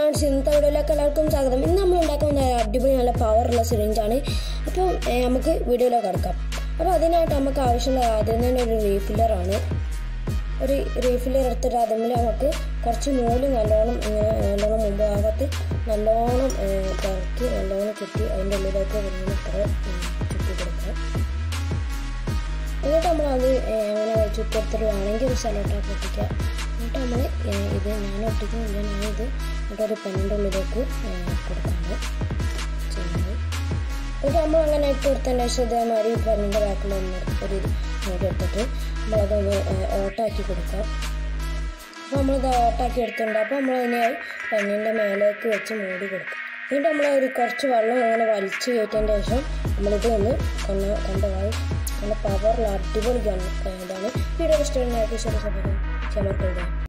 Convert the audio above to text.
friends ഇന്നത്തെ വീഡിയോയിലേക്ക് എല്ലാവർക്കും സ്വാഗതം ഇന്ന് നമ്മൾ ഉണ്ടാക്കുന്ന ഒരു അടിപൊളി നല്ല പവറുള്ള സിറിഞ്ചാണ് അപ്പോൾ ഏഹ്, നമുക്ക് വീഡിയോയിലേക്ക് കടക്കാം അപ്പോൾ അതിനായിട്ട് നമുക്ക് ആവശ്യമുള്ള ആദ്യം തന്നെ ഒരു റീഫില്ലറാണ് ഒരു റീഫില്ലർ എടുത്തിട്ട് അതിൽ നമുക്ക് കുറച്ച് നൂല് നല്ലോണം ഇങ്ങനെ നല്ലോണം മുമ്പ് ഭാഗത്ത് നല്ലോണം ഏഹ്, കറക്കി നല്ലോണം കുത്തി അതിൻ്റെ ഉള്ളിലേക്ക് വരുന്ന ഇത്ര ഉം, ചുറ്റി കൊടുക്കാം എന്നിട്ട് നമ്മൾ അത് ഏഹ്, അങ്ങനെ ചുറ്റെടുത്തിട്ട് വേണമെങ്കിൽ ഒരു സ്ഥലത്തോട്ട് പൊട്ടിക്കുക എന്നിട്ട് നമ്മൾ ഇത് ഞാൻ ഒട്ടിക്കുന്നില്ല ഞാനിത് എന്നിട്ട് ഒരു പെണ്ണിൻ്റെ ഉള്ളിലേക്ക് ഏഹ്, കൊടുക്കാണ് ചെയ്യുന്നത് എന്നിട്ട് നമ്മൾ അങ്ങനെ ഇട്ട് കൊടുത്തതിന് ശേഷം ഇതേമാതിരി പെണ്ണിൻ്റെ ബാക്കിൽ ഒന്ന് ഒരു മൂടി എടുത്തിട്ട് നമ്മളതൊന്ന് ഏഹ്, ഓട്ടാക്കി കൊടുക്കാം അപ്പോൾ നമ്മളിത് ഓട്ടാക്കി എടുത്തിട്ടുണ്ട് അപ്പോൾ നമ്മൾ അതിനെ പെണ്ണിൻ്റെ മേലേക്ക് വെച്ച് മൂടി കൊടുക്കും എന്നിട്ട് നമ്മൾ ഒരു കുറച്ച് വെള്ളം അങ്ങനെ വലിച്ച് കയറ്റിയതിൻ്റെ ശേഷം നമ്മളിത് ഒന്ന് കൊണ്ട് കൊണ്ടുപോയി നല്ല പവറിൽ അടിപൊളി ഗൺ ഇതാണ് വീഡിയോ ഇഷ്ടമായി ചെറിയ സമയം ക്ഷമ